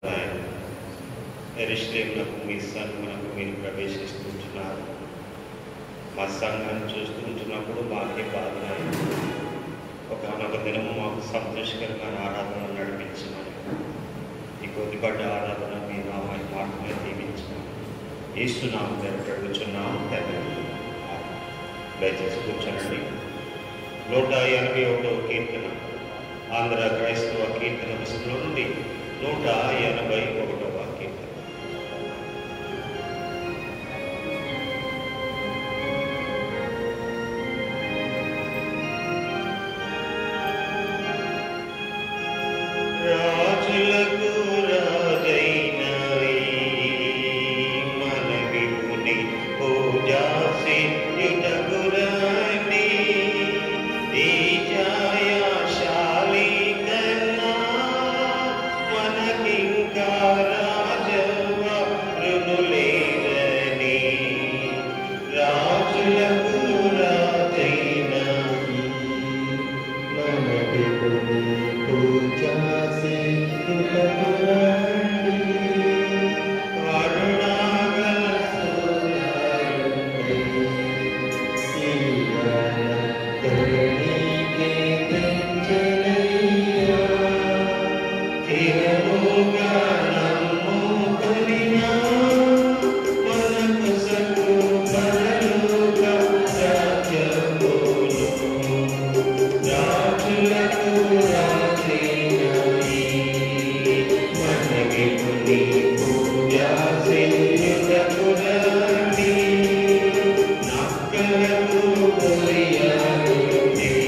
ఎరుశ్లేమునకు మీ సంఘమునకు మీరు ప్రవేశిస్తుంటున్నారు మా సంఘాన్ని చూస్తుంటున్నప్పుడు మాకే బాధ ఒకనొక దినము మాకు సంతోషకరమైన ఆరాధన నడిపించమని ఈ కొద్దిపడ్డ ఆరాధన మీ నామాన్ని మాత్రమే దీవించమని ఏసునామం జరగడుచున్నాము తండ్రి దయచేసి కూర్చోండి నూట ఎనభై ఒకటవ కీర్తన ఆంధ్ర క్రైస్తవ కీర్తన పుస్తకంలో నుండి నూట ఎనభై ఒకటవ కీర్తన రాజులకు రాజైన మన విపుని పూజా సిద్ధిటకు రండి ఈ ఛాయాశాలి కన్నా మనకింకా రాజవరులు లేరని రాజులకు రాజైన కరుణాగల తిరుగా నమ్ముకునిన మనకు సకు పరలోక రాజ్యమును రాజులకు రాజైనవి మనకి పుని పూజా సేయుటకు రండి నక్కలకు కొలియాడుడి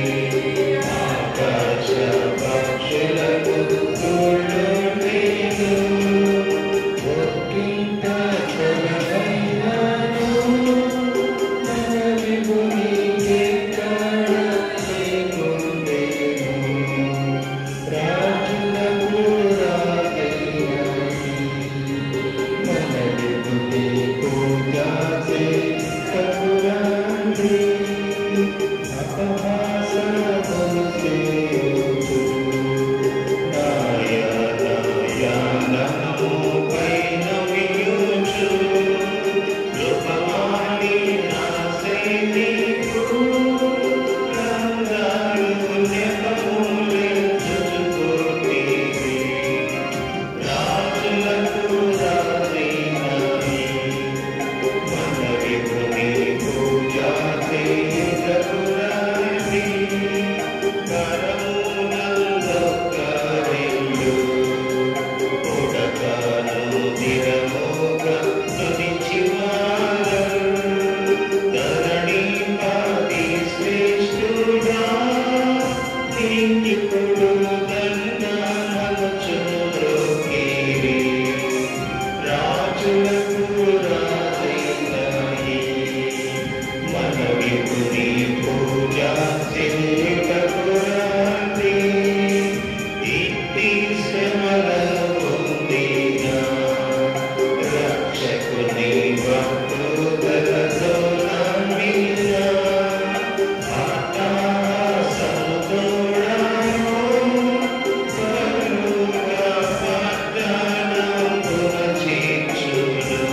ఆకాశ పక్షులకు తోడు నేను ఒక్కింత కొలవైనాను మనవి భూమికి రాజులకు రాజైనవి మనవి భూమి పూజా సేయుటకు అపహాసన పొందేయుచు నాయ నాయ నమో పైన వియుచు రూపమాలి నాసేనికు రంగాలు నెపములే చుచుకోటివి రాజులకు రాజైనవి మనవి భూమి పూజా చేయుటకు రండి కరమునందొక్కరెల్లు ఉడకను దిరమోగ తుదిచివారు ధరణిపతి శ్రేష్ఠుడా నీకిప్పుడు దండనచుద్రోకిరి రాజులకు రాజైనవి మన విపుని పూజా చేయుటకు రండి దీప్తి శ్రమలను పొందిన రక్షకుని భక్తులతో నమ్మిన ఆకాశముతోడను కరుగా పట్టణమున చేర్చును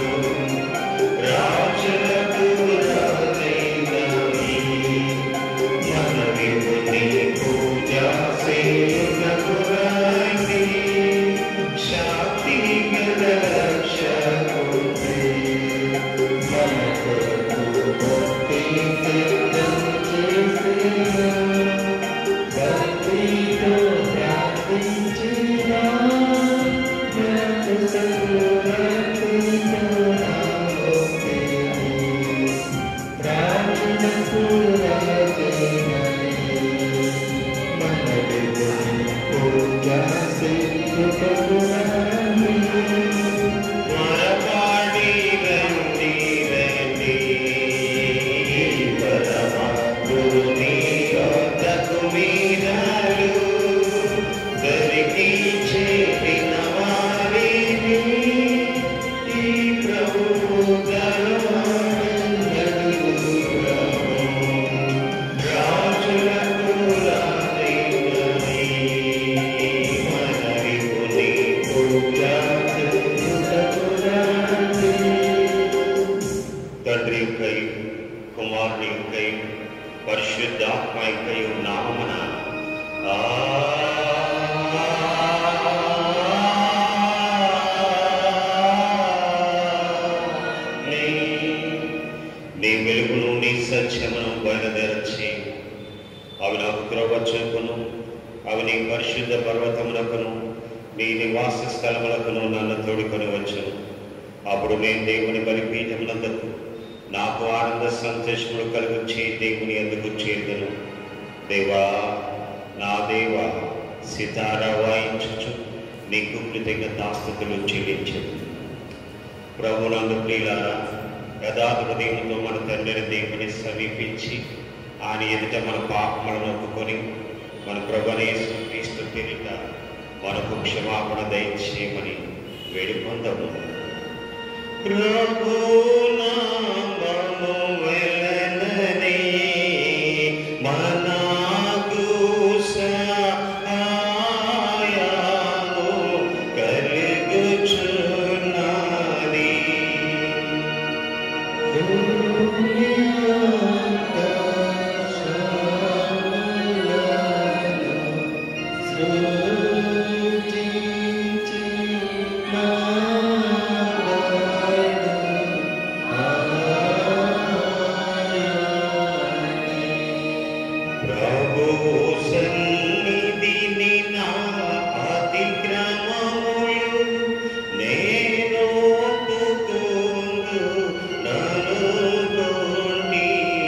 రాజులకు రాజైనవి మన విభుని పూజా సేయుటకు రండి శాంతి గల రక్షకుడే మన కొరకు భక్తి సిద్ధం చేసిన భక్తితో ప్రార్థించిన రాజులకు రాజైనవి మన విభుని పూజ పరిశుద్ధాత్మైకయు నామమున ఆమేన్. నీ వెలుగును నీ సత్యమును బయలుదేరచి అవి నాకు త్రోవ చూపును అవి నీ పరిశుద్ధ పర్వతములకును నీ నివాస స్థలములకును నన్ను తోడుకొని వచ్చును అప్పుడు నేను దేవుని బలిపీఠమునందుకు నాకు ఆనంద సంతోషములు కలుగుచ్చి దేవుని ఎందుకు చేరుదును దేవా నా దేవా సితార వాయించుచు నీకు కృతజ్ఞతాస్థుతులు చెల్లించు ప్రభునందు ప్రియులారా యథార్థ హృదయంతో మన తండ్రిని దేవుని సమీపించి ఆయన ఎదుట మన పాపములను ఒప్పుకొని మన ప్రభుని క్రీస్తు పేరిట మనకు క్షమాపణ దయచేయమని వేడుకొందము ప్రభు నామము వెలనని మనకు సహాయము కలుగుచున్నది. ప్రభు సన్నిధిని నా అతిక్రమములు నేను ఒప్పుకొందు ననుకొంటిని.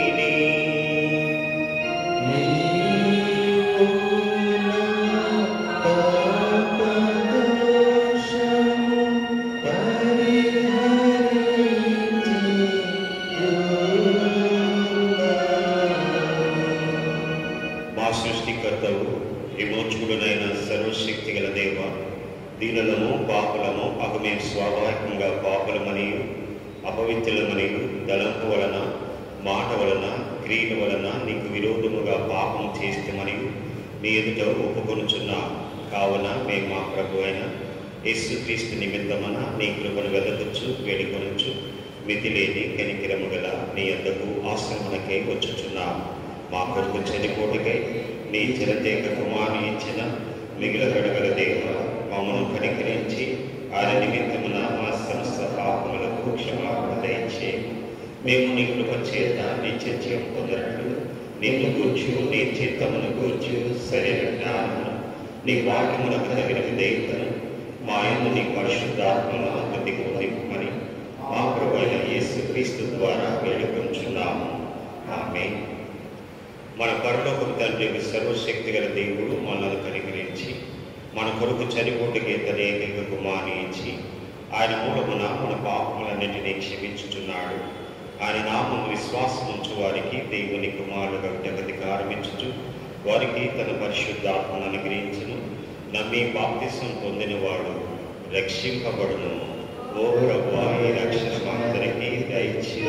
మా సృష్టికర్తవు విమోచకుడునైన సర్వశక్తి గల దేవ దీనులము పాపులము అగు మేము స్వాభావికంగా పాపులమని అపవిత్రులమని తలంపు వలన మాట వలన క్రియల వలన నీకు విరోధముగా పాపం చేస్తామని నీ ఎదుట ఒప్పుకొనుచున్నా కావున మేము మా ప్రభు అయిన యేసుక్రీస్తు నిమిత్తమన నీ కృపను వెదకొచ్చు వేడుకొనొచ్చు మితి లేని కనికిరము గల నీ యొద్దకు ఆశ్రమణకై వచ్చుచున్నాము మా కొరకు చనిపోటుకై నీ చిరతేక కుమారు ఇచ్చిన మిగిలిన గడగల దేవ మమ్మను కనికరించి ఆయన నిమిత్తమున మా సమస్త పాపములకు క్షమాపణ దయచే మేము నీ కృప చేత నీ చర్చం పొందరట్లు నిన్ను కూర్చు నీ చిత్తమును కూర్చు సరైన జ్ఞానమును నీ వాక్యమునకు తగిన విధేయతను మా యందు నీ పరిశుద్ధాత్మను అభివృద్ధి పొందిమని మా ప్రభు అయిన యేసు క్రీస్తు ద్వారా వేడుకొంచున్నాము ఆమె మన పరలోకపు తండ్రి సర్వశక్తి గల దేవుడు మనల్ని కనికరించి మన కొరకు చనిపోటుకి తన ఏకైక కుమారుని ఇచ్చి ఆయన మూలమున మన పాపములన్నింటినీ క్షమించుచున్నాడు ఆయన నామము విశ్వాసం ఉంచు వారికి దేవుని కుమారులుగా జగతికారం ఇచ్చుచు వారికి తన పరిశుద్ధాత్మను అనుగ్రహించును నమ్మి బాప్తిసం పొందిన వాడు రక్షింపబడును ఓ ప్రభువా ఈ రక్షణ మా అందరికీ దయచి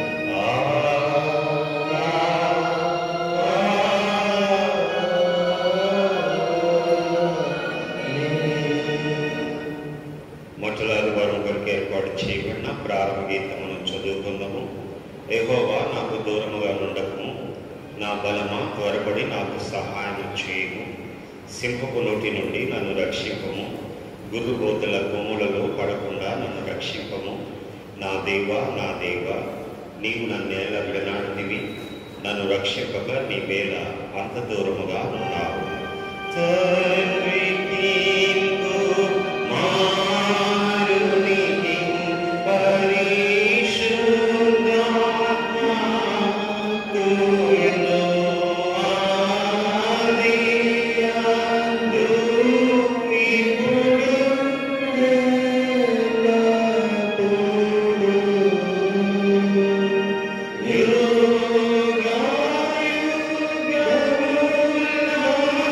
మొట్టలాది వారం కొరకు ఏర్పాటు చేయబడిన ప్రారంభ గీతమును చదువుకుందాము ఎహోవా నాకు దూరముగా ఉండకము నా బలమా త్వరపడి నాకు సహాయం చేయము సింహపు నోటి నుండి నన్ను రక్షింపము గురుబోతుల కొమ్ములలో పడకుండా నన్ను రక్షింపము నా దేవా నా దేవా నీవు నన్ను ఎలా విడనాడునివి నన్ను రక్షింపక నీ వేళ అంత దూరముగా ఉన్నావు తండ్రికి కుమారునికి పరిశుద్ధాత్మకును ఆదియందు ఇప్పుడు ఎల్లప్పుడూ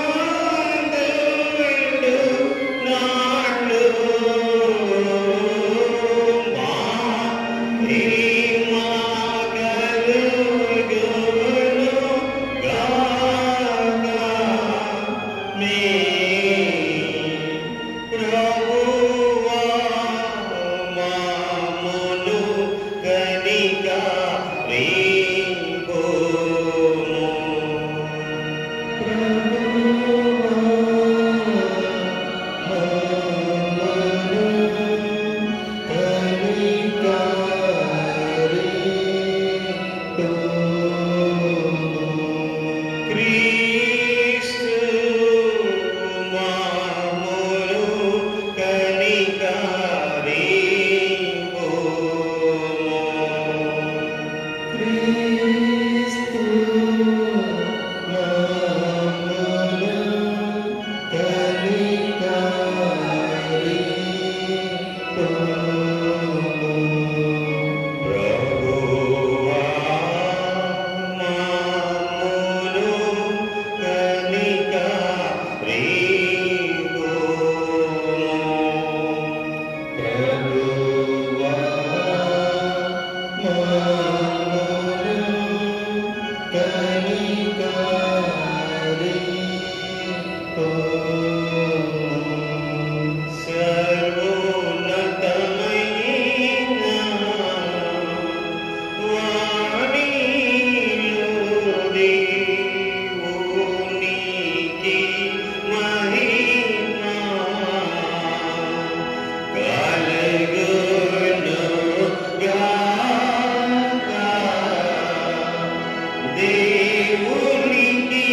దేవునికి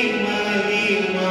మహిమా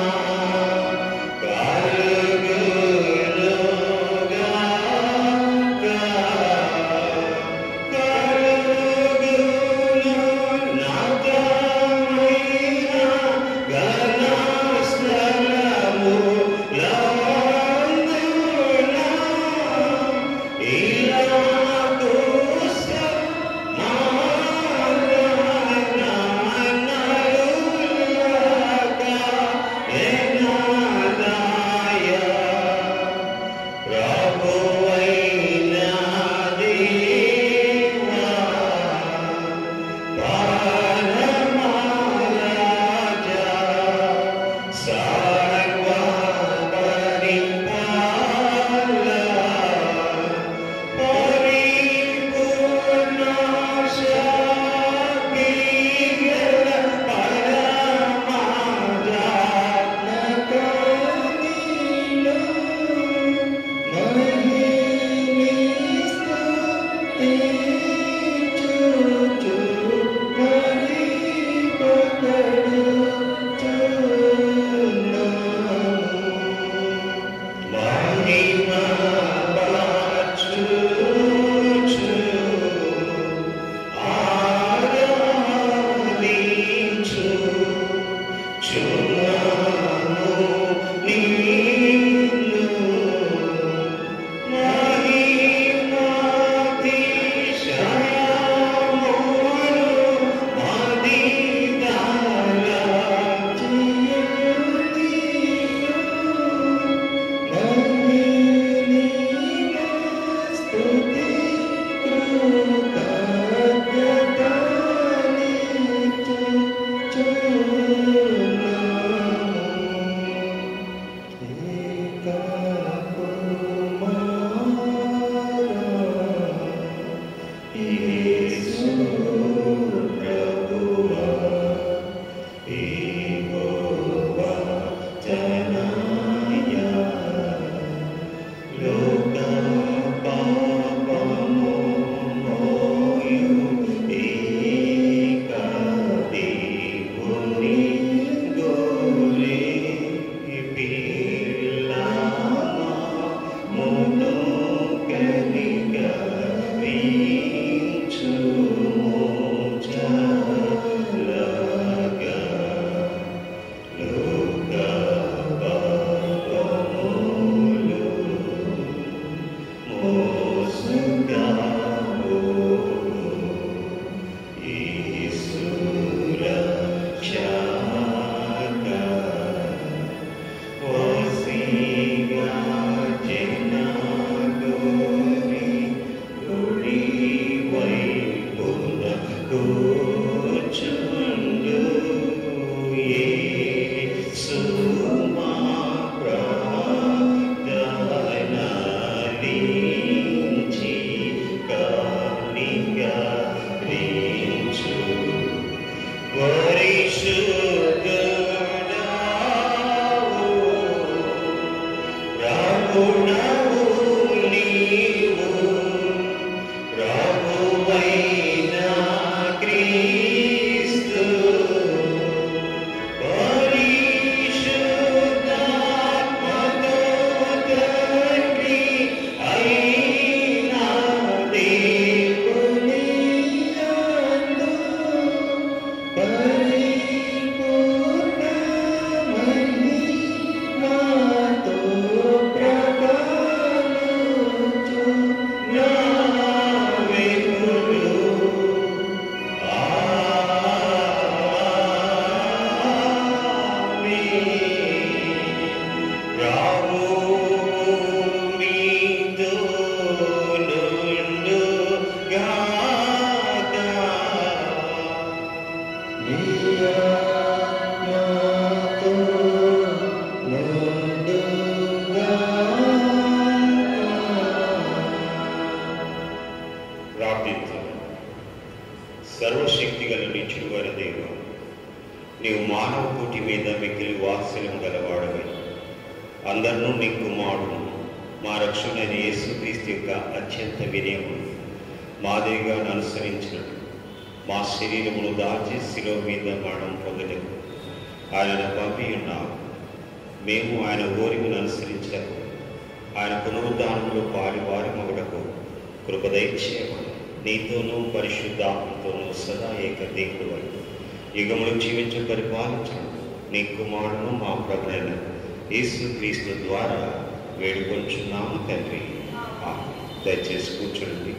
పరిపూర్ణ మహిమతో ప్రభావించు నీవు మానవ కోటి మీద మిగిలి వాత్సల్యం గలవాడవై అందరినూ నీ కుమారుడు మా రక్షణైన యేసుక్రీస్తు యొక్క అత్యంత వినయముడు మాదిరిగా అనుసరించినట్టు మా శరీరమును దాచి శిలో మీద మరణం పొందటకు ఆయన పంపి ఉన్నాం మేము ఆయన ఓరికను అనుసరించటకు ఆయన పునరుద్ధానంలో పాలివారి మగుడకు కృపదైక్షేమని నీతోనూ పరిశుద్ధాత్మతోనూ సదా ఏక దేవుడు యుగములు జీవించి పరిపాలించడం నీ కుమారుడు మా ప్రభుడైన యేసు క్రీస్తు ద్వారా వేడుకొంచున్నాము తండ్రి ఆమేన్. దయచేసి కూర్చోండి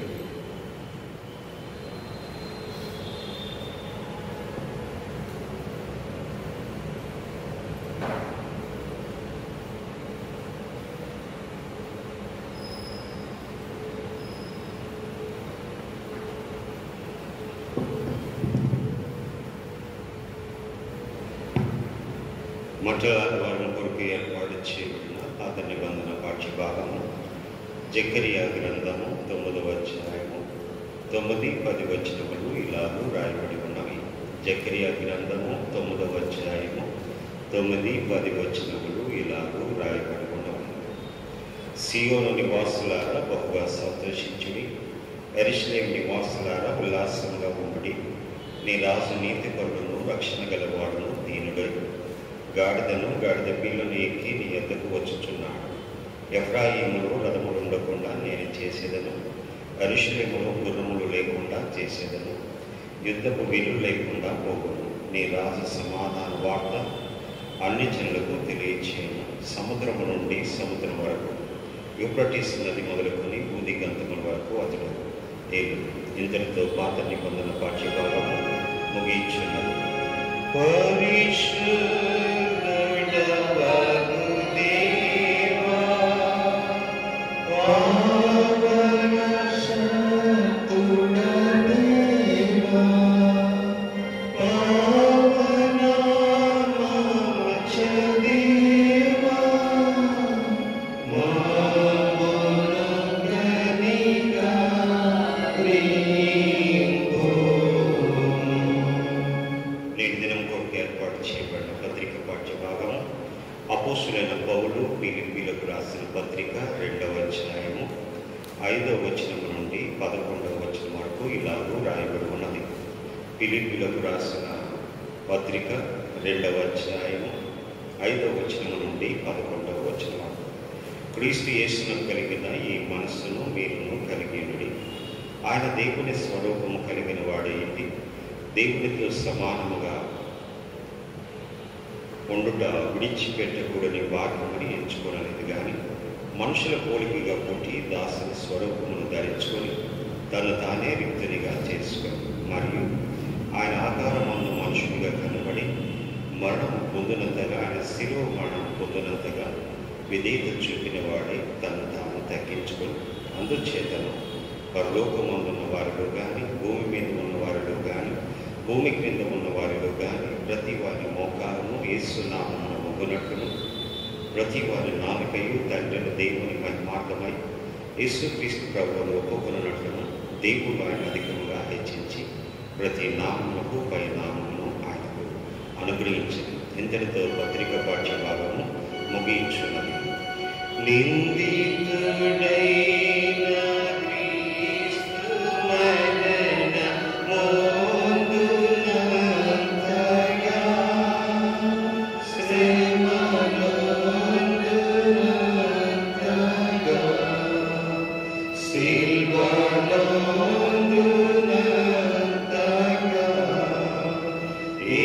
మొట్టమొదటి వారం కొరకు ఏర్పాటు చేయబడిన పాత నిబంధన పాఠ్య భాగము జకరియా గ్రంథము తొమ్మిదవ అధ్యాయము తొమ్మిది పది వచనములు ఇలాగూ రాయబడి ఉన్నవి జకరియా గ్రంథము తొమ్మిదవ అధ్యాయము తొమ్మిది పది వచనములు ఇలాగూ రాయబడి ఉన్నవి సియోను నివాసులారా బహుగా సంతోషించుడి ఎరిశ్లేం నివాసులారా ఉల్లాసంగా ఉండి నీ రాజు నీతి పరులను రక్షణ గలవాడును దీనుడై గాడిదను గాడిద పిల్లను ఎక్కి నీ ఎద్దకు వచ్చుచున్నాడు ఎఫ్రాయిములో రథములు ఉండకుండా నేను చేసేదను అరుషులేములో గుర్రములు లేకుండా చేసేదను యుద్ధపు విలు లేకుండా పోగును నీ రాజు సమాధాన వార్త అన్ని జనులకు తెలియచేయను సముద్రము నుండి సముద్రం వరకు యూప్రటీస్ నది మొదలుకొని ఊది గంతముల వరకు అతడు ఏడు ఇంతటితో పాత నిబంధన పాఠ్యభాగము ముగించున్నది పరిశుద్ధుడవగు దేవా, పావన శక్తుడ దేవా, పావన మోక్ష దేవా, మామోనగనిగా నేటి దినం కొరకు ఏర్పాటు చేయబడిన పత్రిక పాఠ్య భాగం అపోసులైన పౌలు ఫిలిప్పీలకు రాసిన పత్రిక రెండవ అధ్యాయము ఐదవ వచనం నుండి పదకొండవ వచనం వరకు ఇలాగూ రాయబడి ఉన్నది ఫిలిప్పీలకు రాసిన పత్రిక రెండవ అధ్యాయము ఐదవ వచనం నుండి పదకొండవ వచనం వరకు క్రీస్తు యేసును కలిగిన ఈ మనస్సును మీరును కలిగినడి ఆయన దేవుని స్వరూపము కలిగిన వాడేంటి దేవునితో సమానముగా ఉండుట విడిచిపెట్టకూడని భాగ్యమని ఎంచుకోనలేదు కానీ మనుషుల పోలికగా పుట్టి దాసుని స్వరూపమును ధరించుకొని తను తానే రిక్తునిగా చేసుకొని మరియు ఆయన ఆకారమందు మనుషునిగా కనబడి మరణం పొందినంతగా ఆయన శిలువ మరణం పొందినంతగా విధేయత చూపిన వాడే తను తాను తగ్గించుకొని అందుచేతను పరలోకమందున్న వారిలో కానీ భూమి మీద ఉన్న వారిలో కానీ భూమి క్రింద ఉన్న వారిలో కానీ ప్రతి వారి మోకాలను ఏసునామమున మొగ్గునట్టును ప్రతి వారి నాలుకయు తండ్రిని దేవుని మహిమార్థమై యేసుక్రీస్తు ప్రభువును ఒప్పుకొనున్నట్లును దేవుడు ఆయన అధికముగా హెచ్చించి ప్రతి నామమునకు పై నామమును ఆయనకు అనుగ్రహించింది ఇంతటితో పత్రిక పాఠ్య భాగము ముగించున్నది నిందితుడైన క్రీస్తు మరణ మోందునంతగా శ్రమనందునంతగా సిల్వనందునంతగా ఈ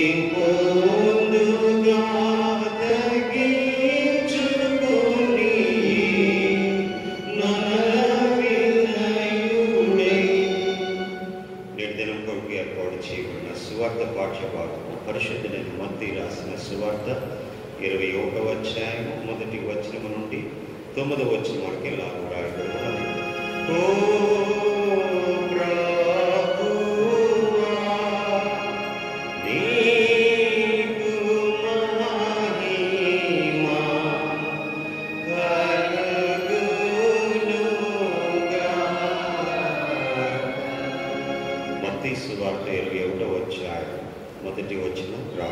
పొందుగా తగ్గించుకొని నరవినయుడై నిర్దినం కొరకు ఏర్పాటు చేయబడిన సువార్త పాఠ్యభాగము పరిశుద్ధులైన మత్తి రాసిన సువార్త ఇరవై ఒకటవ అధ్యాయము మొదటి వచనము నుండి తొమ్మిదవ వచనం వరకు ఇలా రాయబడి ఉన్నది ఓ ప్రభువా, నీకు మహిమ కలుగునుగాక. మత్తయి సువార్త ఇరవై ఒకటో అధ్యాయం మొదటి వచ్చిన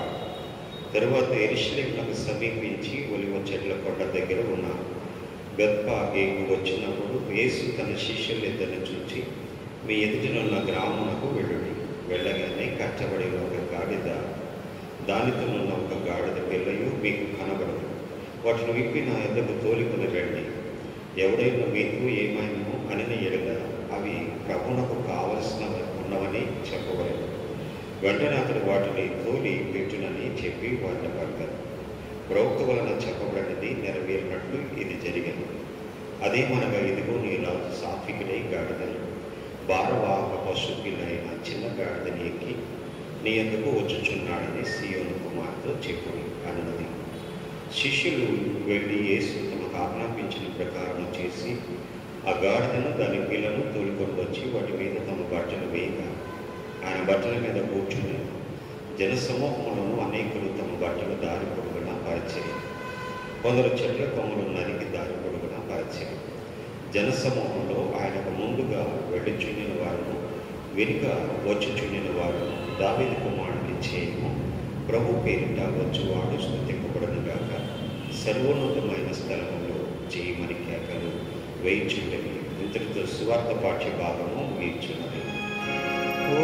తరువాత ఎరుషలేములకు సమీపించి ఒలివ చెట్ల కొండ దగ్గర ఉన్నారు బెత్పాగేకు వచ్చినప్పుడు యేసు తన శిష్యులిద్దరిని చూచి మీ ఎదుటినున్న గ్రామమునకు వెళ్ళుడి వెళ్ళగానే కట్టబడిన ఒక గాడిద దానితోనున్న ఒక గాడిద పిల్లయు మీకు కనబడదు వాటిని విప్పి నా ఎద్దకు తోలికొని రండి ఎవడైనా మీకు ఏమైనా అనిన ఎడల అవి ప్రభునకు కావలసిన ఉన్నవని చెప్పబడదు వెంటనే అతడు వాటిని తోలి పెట్టునని చెప్పి వాటిని పడతారు ప్రవక్త వలన చెప్పబడినది నెరవేరినట్లు ఇది జరిగింది అదేమనగా ఇదిగో నీ రాజు సాత్వికుడై గాడిదను భారవాహక పశువులైన చిన్న గాడిదని ఎక్కి నీ ఎందుకు వచ్చుచున్నాడని సియోను కుమార్తో చెప్పుడి అన్నది శిష్యులు వెళ్ళి యేసు తమకు ఆజ్ఞాపించిన ప్రకారం చేసి ఆ గాడిదను దాని పిల్లను తోలుకొని వచ్చి వాటి మీద తమ బట్టలు వేయగా ఆయన బట్టల మీద కూర్చుని జనసమూహములను అనేకులు తమ బట్టలు దారి పొడుగున పరిచయం కొందరు చెట్ల కొమ్మలు నరికి దారి పొడుగున పరిచయం జనసమూహంలో ఆయనకు ముందుగా వెళ్ళి చుండిన వారును వెనుక వచ్చి చుండిన వారును దావిది కుమారుని చేయము ప్రభు పేరిట వచ్చువాడు స్థుతింపబడను గాక సర్వోన్నతమైన స్థలములో చేయమని కేకలు వేయించుండవి ఇంతటితో సువార్త పాఠ్య భాగము వీర్చున్నది ఓ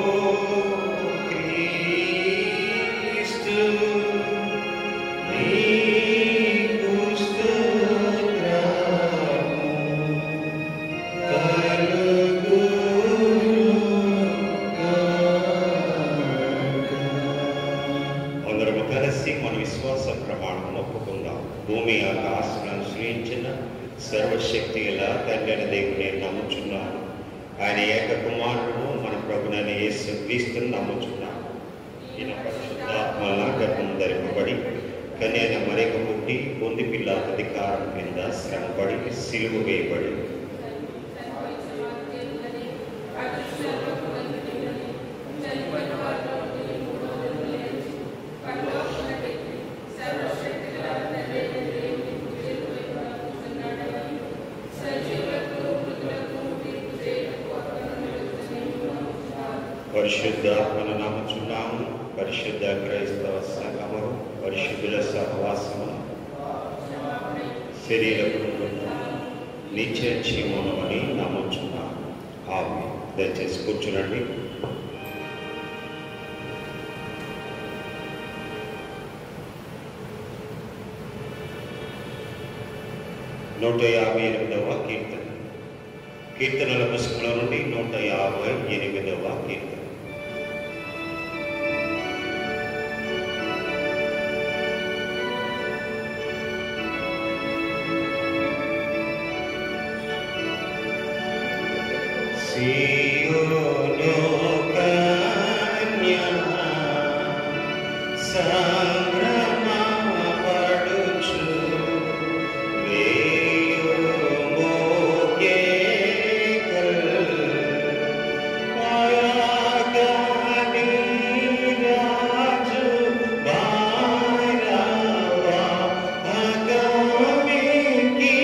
క్రీస్తు నీకు స్తోత్రము అందరము కలిసి మన విశ్వాస ప్రమాణం ఒప్పుకుందాం భూమి ఆకాశలను సృష్టించిన సర్వశక్తి గల తండ్రి దేవుని నమ్ముచున్నాను ఆయన ఏక కుమారుడు మన ప్రభునైన యేసు క్రీస్తుని నమ్ముచున్నాను ఈయన పరిశుద్ధాత్మల గర్భం ధరింపబడి కన్యన మరేక పుట్టి పొంది పిల్ల అధికారం కింద శ్రమపడి సిలువ వేయబడి పరిశుద్ధాత్మను నమ్ముచున్నాము పరిశుద్ధ క్రైస్తవ సంగమము పరిశుద్ధుల సహవాసము శరీర నిత్య జీవనం అని నమ్ముచున్నాము ఆమె దయచేసి కూర్చునండి నూట యాభై ఎనిమిదవ కీర్తన కీర్తనల పుస్తకంలో నుండి నూట యాభై ఎనిమిదవ కీర్తన సియోను కన్యా సంభ్రమపడుచు వేయు మోకేకల్ పరాగని రాజు భారవా అగమికి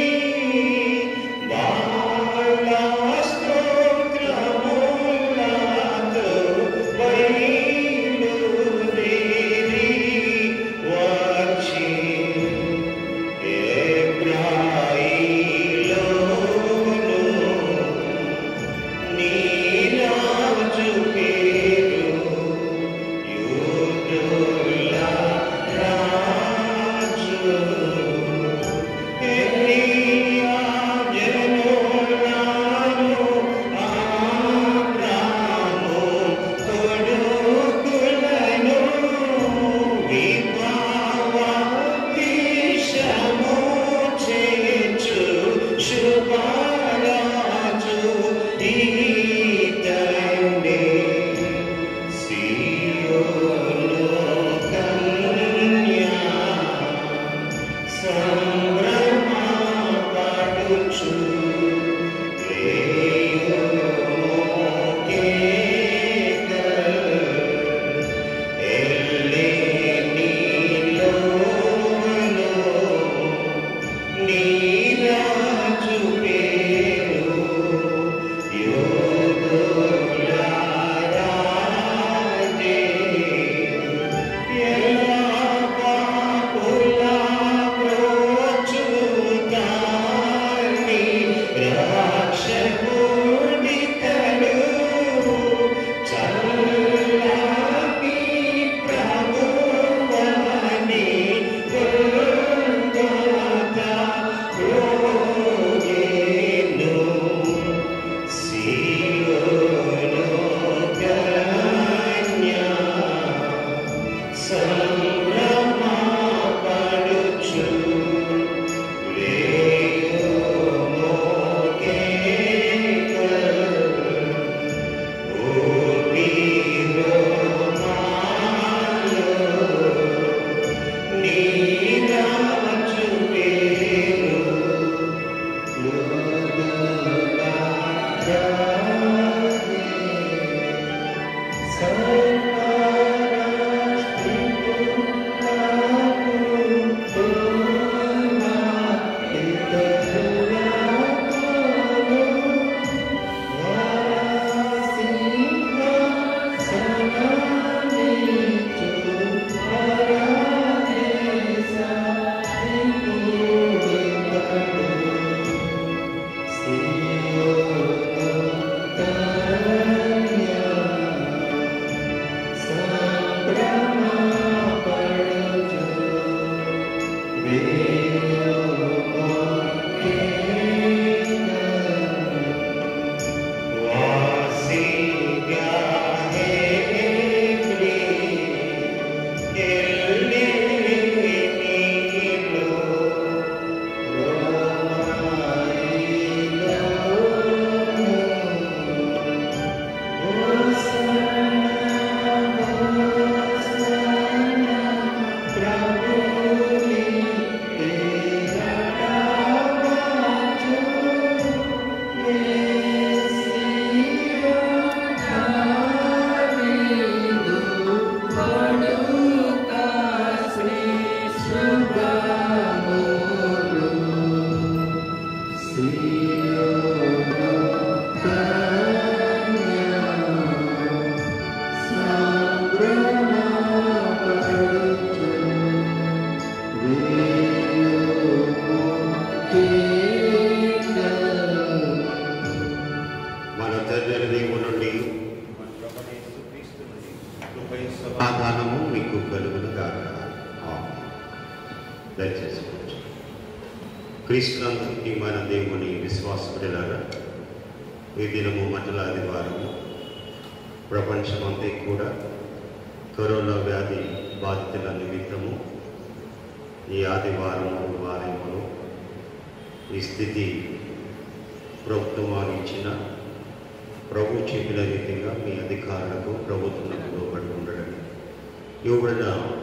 బాలా స్తోత్రములతో బయలుదేరి మన తండ్రి దేవుని నుండి మన ప్రభువైన యేసుక్రీస్తు నుండి కృపయు సమాధానము మీకు కలుగును గాక ఆమేన్. దయచేసి కూర్చోండి. క్రీస్తునందుకి మన దేవుని విశ్వాసపడిలాగా ఈ దినము మటల ఆదివారము ప్రపంచమంతా కూడా కరోనా వ్యాధి బాధితుల నిమిత్తము ఈ ఆదివారం ఆలయంలో ఈ స్థితి ప్రభుత్వం వారు ఇచ్చిన ప్రభు చెప్పిన రీతిగా మీ అధికారులకు ప్రభుత్వాలకు లోబడి ఉండడం ఇవ్వబడిన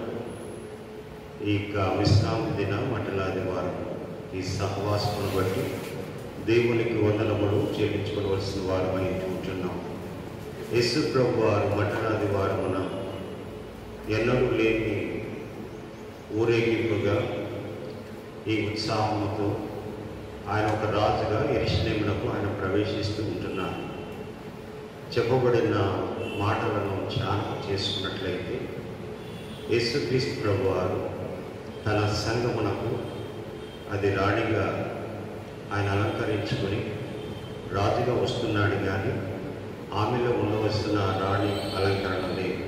ఈ యొక్క విశ్రాంతి దిన మటలాది వారం ఈ సహవాసమును బట్టి దేవునికి వందనములు చెల్లించుకోవలసిన వారమై ఉంటున్నాం యేసు ప్రభు వారు మటలాది వారమున ఎన్నడూ లేని ఊరేగింపుగా ఈ ఉత్సాహంతో ఆయన ఒక రాజుగా ఎరిశినేమునకు ఆయన ప్రవేశిస్తూ ఉంటున్నారు చెప్పబడిన మాటలను ధ్యానం చేసుకున్నట్లయితే యేసుక్రీస్తు ప్రభు వారు తన సంగమునకు అది రాణిగా ఆయన అలంకరించుకొని రాజుగా వస్తున్నాడు కానీ ఆమెలో ఉండవలసిన రాణి అలంకరణ లేదు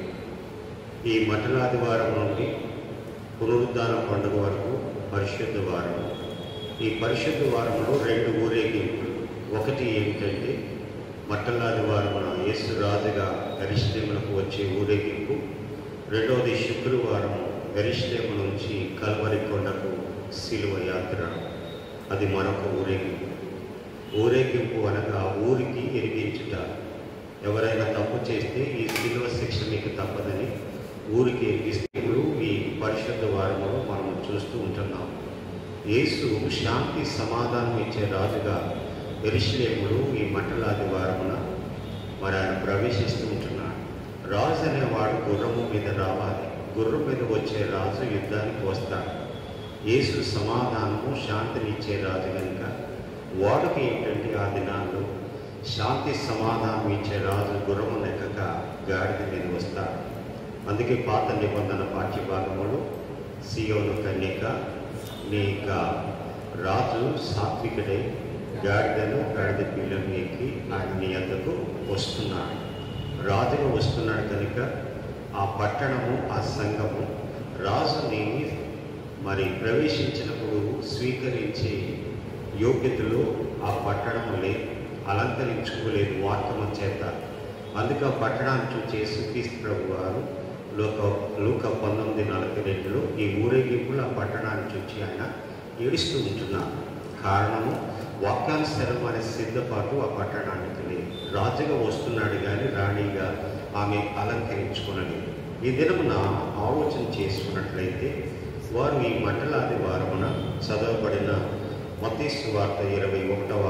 ఈ మటలాదివారం నుండి పునరుద్ధాన పండుగ వరకు పరిశుద్ధ వారం ఈ పరిశుద్ధ వారంలో రెండు ఊరేగింపులు ఒకటి ఏమిటంటే మట్టలాది వారమున యేసు రాజుగా గరిష్టములకు వచ్చే ఊరేగింపు రెండవది శుక్రవారం గరిష్టము నుంచి కల్వరి కొండకు శిలువ యాత్ర అది మరొక ఊరేగింపు ఊరేగింపు అనగా ఊరికి ఎరిగించుట ఎవరైనా తప్పు చేస్తే ఈ శిలువ శిక్ష మీకు తప్పదని ఊరికి ఎరిగిస్తే ఇప్పుడు ఈ పరిశుద్ధ వారములో మనం చూస్తూ ఉంటున్నాం యేసు శాంతి సమాధానం ఇచ్చే రాజుగా ఎరుషలేములు ఈ మండలాది వారమున మరి ఆయన ప్రవేశిస్తూ ఉంటున్నాడు రాజు అనేవాడు గుర్రము మీద రావాలి గుర్రం మీద వచ్చే రాజు యుద్ధానికి వస్తాడు యేసు సమాధానము శాంతిని ఇచ్చే రాజు కనుక వాడికి ఏంటంటే ఆ దినాల్లో శాంతి సమాధానం ఇచ్చే రాజు గుర్రము నెక్కక గాడిద మీద వస్తాడు అందుకే పాత నిబంధన పాఠ్యభాగములు సియోను కన్యక నీ యొక్క రాజు సాత్వికుడై గాడిదను గాడిద పిల్లను ఎక్కి ఆయన నీ వద్దకు వస్తున్నాడు రాజుగా వస్తున్నాడు కనుక ఆ పట్టణము ఆ సంఘము రాజుని మరి ప్రవేశించినప్పుడు స్వీకరించే యోగ్యతలో ఆ పట్టణము లేదు అలంకరించుకోలేదు వాక్యము చేత అందుకే ఆ పట్టణాన్ని చూసి సుఖీస్తు ప్రభు వారు లోక లోక పంతొమ్మిది నలభై రెండులో ఈ ఊరేగింపులు ఆ పట్టణాన్ని చూసి ఆయన ఏడుస్తూ ఉంటున్నారు కారణము వాక్యానుసరం అనే సిద్ధపాటు ఆ పట్టణానికి లేదు రాజుగా వస్తున్నాడు కానీ రాణిగా ఆమె అలంకరించుకున్నది ఈ దినమున ఆలోచన చేసుకున్నట్లయితే వారు ఈ మండలాది వారమున చదవబడిన మతీసు వార్త ఇరవై ఒకటవ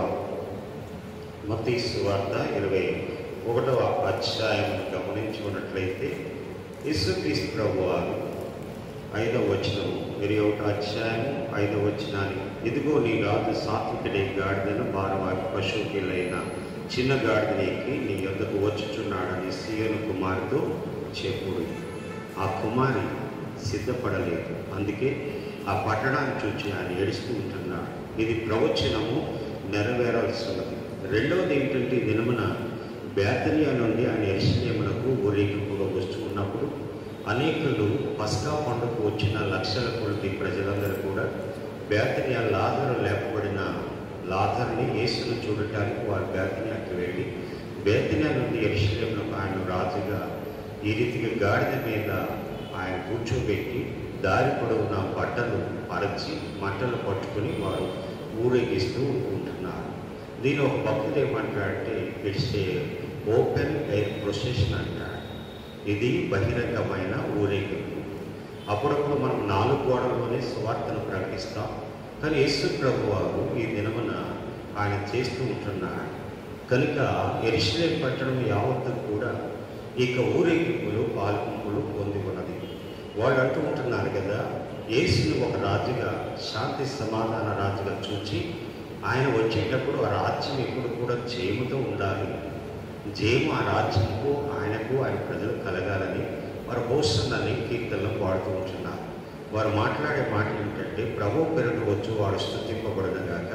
మతీసు వార్త ఇరవై ఒకటవ అధ్యాయం గమనించుకున్నట్లయితే యేసుక్రీస్తు ప్రభు వారు ఐదవ వచనం ఇరవై ఒకటో అధ్యాయం ఐదవ వచనాన్ని ఇదిగో నీ రాజు సాత్వికుడే గాడిదను భారవాకి పశువుకిలైన చిన్న గాడిదని ఎక్కి నీ యొద్దకు వచ్చుచున్నాడని సీయను కుమారుతో చెప్పుడు ఆ కుమారి సిద్ధపడలేదు అందుకే ఆ పట్టణాన్ని చూచి ఆయన ఏడుస్తూ ఉంటున్నాడు ఇది ప్రవచనము నెరవేరాల్సి ఉన్నది రెండవది ఏమిటంటే ఈ దినమున బేతనియా నుండి ఆయన ఎరిశలేమునకు ఊరేగింపుగా వస్తూ ఉన్నప్పుడు అనేకులు పస్కా పండుగకు వచ్చిన లక్షల కొలది ప్రజలందరూ కూడా బేతనియా లాజరు లేపబడిన లాజర్ని యేసును చూడటానికి వారు బేతనియాకి వెళ్ళి బేతనియా నుండి ఎరిశలేమునకు ఆయన రాజుగా ఈ రీతిగా గాడిద మీద ఆయన కూర్చోబెట్టి దారి పొడవున బట్టలు పరచి మంటలు పట్టుకుని వారు ఊరేగిస్తూ ఉంటున్నారు దీని ఒక భక్తుడు ఏమంటాడంటే it's a open air procession అంటాడు ఇది బహిరంగమైన ఊరేగింపు అప్పుడప్పుడు మనం నాలుగు గోడల్లోనే సువార్తను ప్రకటిస్తాం కానీ యేసు ప్రభు వారు ఈ దినమున ఆయన చేస్తూ ఉంటున్నాడు కనుక ఎరిశిలే పట్టణం యావత్తు కూడా ఇక ఊరేగింపులు పాల్గొంపులు పొంది ఉన్నది వాళ్ళు అంటూ ఉంటున్నారు కదా యేసుని ఒక రాజుగా శాంతి సమాధాన రాజుగా చూచి ఆయన వచ్చేటప్పుడు ఆ రాజ్యం ఎప్పుడు కూడా జయముతో ఉండాలి జయము ఆ రాజ్యంకు ఆయనకు ఆయన ప్రజలు కలగాలని వారు హోస్టులని కీర్తనలు పాడుతూ ఉంటున్నారు వారు మాట్లాడే మాట ఏంటంటే ప్రభు పెరుగు వచ్చు వాడు స్థుతింపబడదుగాక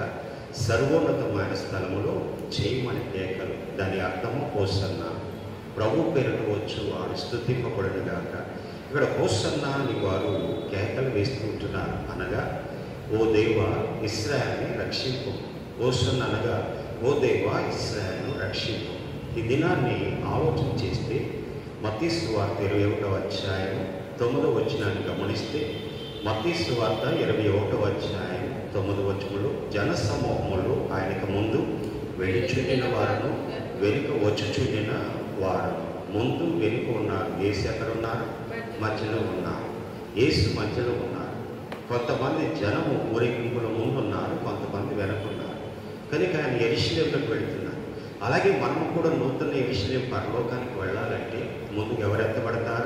సర్వోన్నతమైన స్థలములో చేయమని కేకలు దాని అర్థము హోసన్న ప్రభు పేరుట వచ్చు వారు స్థుతింపబడిన గాక ఇక్కడ హోసన్న అని వారు కేకలు వేస్తుంటున్నారు అనగా ఓ దేవ ఇస్రాయల్ని రక్షింపు హోసన్న అనగా ఓ దేవ ఇస్రాయల్ను రక్షింపు ఈ దినాన్ని ఆలోచన చేస్తే మతీసు వార్త ఇరవై ఒకటవ అధ్యాయం తొమ్మిదవ వచనాన్ని గమనిస్తే మతీసు వార్త ఇరవై ఒకటవ అధ్యాయం తొమ్మిదవ వచనంలో జన సమూహములు ఆయనకు ముందు వెళ్ళిచుండిన వారును వెనుక వచ్చుచుండిన వారు ముందు వెనుక ఉన్నారు ఏసు ఎక్కడ ఉన్నారు మధ్యలో ఉన్నారు ఏసు మధ్యలో ఉన్నారు కొంతమంది జనము ఊరేగింపుల ముందు ఉన్నారు కొంతమంది వెనకున్నారు కనుక ఆయన ఎరిశిలేంలోకి వెళుతున్నారు అలాగే మనము కూడా నూతన ఎరిశిలేం పరలోకానికి వెళ్ళాలంటే ముందుకు ఎవరు ఎత్తబడతారు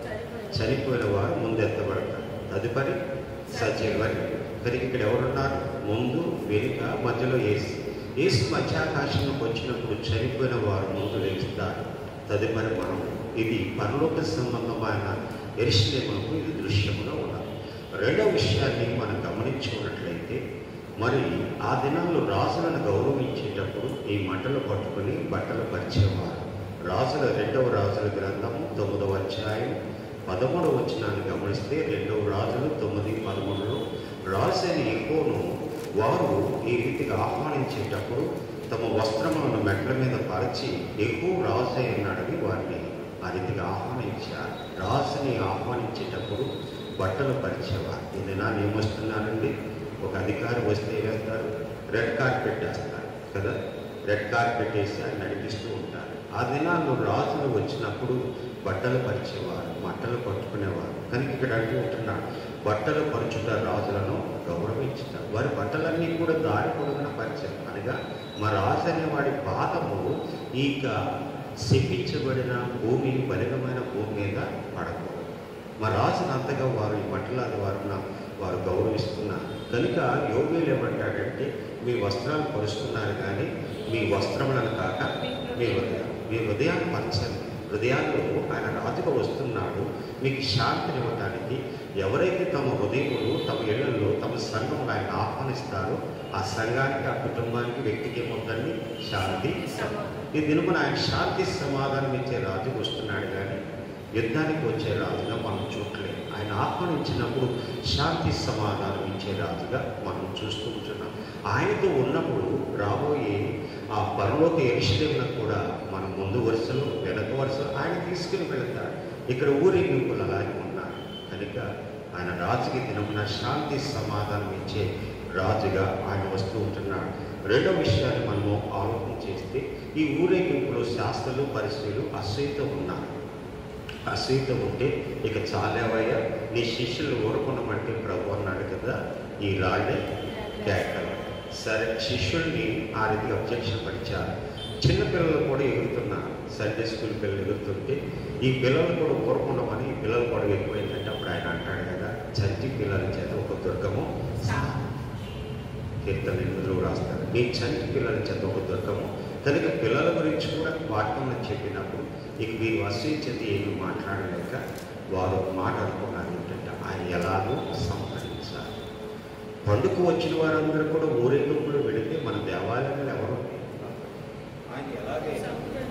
చనిపోయిన వారు ముందు ఎత్తబడతారు తదుపరి సజీవరి కనుక ఇక్కడ ఎవరున్నారు ముందు వెనుక మధ్యలో ఏసు ఏసు మధ్యాకాశంలోకి వచ్చినప్పుడు చనిపోయిన వారు ముందు లేస్తారు తదుపరి మనం ఇది పరలోక సంబంధమైన ఎరిశిలేములకు ఇది దృశ్యముగా ఉన్నది రెండవ విషయాన్ని మనం గమనించుకున్నట్లయితే మరి ఆ దినాల్లో రాజులను గౌరవించేటప్పుడు ఈ మంటలు పట్టుకుని బట్టలు పరిచేవారు రాజుల రెండవ రాజుల గ్రంథము తొమ్మిదవ అధ్యాయం పదమూడవ వచనాన్ని గమనిస్తే రెండవ రాజులు తొమ్మిది పదమూడులో రాజైన ఎక్కువను వారు ఈ రీతిగా ఆహ్వానించేటప్పుడు తమ వస్త్రములను మెట్ల మీద పరిచి ఎక్కువ రాజు ఉన్నాడని వారిని ఆ రీతిగా ఆహ్వానించారు రాజుని ఆహ్వానించేటప్పుడు బట్టలు పరిచేవారు ఈ దినాన్ని ఏమొస్తున్నారండి ఒక అధికారి వస్తే వేస్తారు రెడ్ కార్పెట్ వేస్తారు కదా రెడ్ కార్పెట్ వేసి ఆయన నడిపిస్తూ ఉంటారు ఆ దినాల్లో రాజులు వచ్చినప్పుడు బట్టలు పరిచేవారు బట్టలు పట్టుకునేవారు కనుక ఇక్కడ అంటూ ఉంటున్నాడు బట్టలు పరుచుట రాజులను గౌరవించుట వారి బట్టలన్నీ కూడా దారి పొడుగున పరిచయం అనగా మా రాజు అనేవాడి పాదము ఈక శపించబడిన భూమి బలిగమైన భూమి మీద పడకూడదు మా రాజును అంతగా వారు ఈ బట్టలాది వారిన వారు గౌరవిస్తున్నారు కనుక యోగులు ఏమంటాడంటే మీ వస్త్రాలు పరుస్తున్నారు కానీ మీ వస్త్రములను కాక మీ హృదయం మీ హృదయాన్ని పరచండి హృదయాల్లో ఆయన రాజుగా వస్తున్నాడు మీకు శాంతినివ్వటానికి ఎవరైతే తమ హృదయములు తమ ఇళ్లలో తమ సంఘంలో ఆయన ఆహ్వానిస్తారో ఆ సంఘానికి ఆ కుటుంబానికి వ్యక్తికి ఏమవుతుంది శాంతి ఈ దినమున ఆయన శాంతి సమాధానం ఇచ్చే రాజు వస్తున్నాడు కానీ యుద్ధానికి వచ్చే రాజుగా మనం చూడలేదు ఆయన ఆహ్వానించినప్పుడు శాంతి సమాధానం ఇచ్చే రాజుగా మనం చూస్తూ ఉంటున్నాం ఆయనతో ఉన్నప్పుడు రాబోయే ఆ పరలోక ఎరిశిలేములకు కూడా మనం ముందు వరుసలో వెనక వరుసలో ఆయన తీసుకుని వెళతాడు ఇక్కడ ఊరేగింపులు అలాగే ఉన్నారు కనుక ఆయన రాజుకి దినమున శాంతి సమాధానం ఇచ్చే రాజుగా ఆయన వస్తూ ఉంటున్నాడు రెండో విషయాన్ని మనము ఆలోచన చేస్తే ఈ ఊరేగింపులో శాస్త్రులు పరిస్థితులు అసూయతో ఉన్నారు అసూయత ఉంటే ఇక చాలేవయ్యా నీ శిష్యులు ఊరుకున్నామంటే ప్రభు అన్నాడు కదా ఈ రాళ్ళే కేకలు సరే శిష్యుల్ని ఆ రీతిగా అబ్జెక్షన్ పడిచారు చిన్నపిల్లలు కూడా ఎగురుతున్నారు సండే స్కూల్ పిల్లలు ఎగురుతుంటే ఈ పిల్లలు కూడా ఊరుకున్నామని ఈ పిల్లలు కూడా ఎక్కువైందంటే అప్పుడు ఆయన అంటాడు కదా చంటి పిల్లల చేత ఒక దుర్గము కీర్తన ఎనిమిదిలో రాస్తారు నీ చంటి పిల్లల చేత ఒక దుర్గము కనుక పిల్లల గురించి కూడా వాక్యంలో చెప్పినప్పుడు ఇక వీరు అసూయించేది ఏమి మాట్లాడలేక వారు ఒక మాట అనుకున్నారు ఏంటంటే ఆయన ఎలాగో సంహరించాలి పండుగ వచ్చిన వారందరూ కూడా ఊరేగింపులు వెళితే మన దేవాలయంలో ఎవరు ఆయన ఎలాగైనా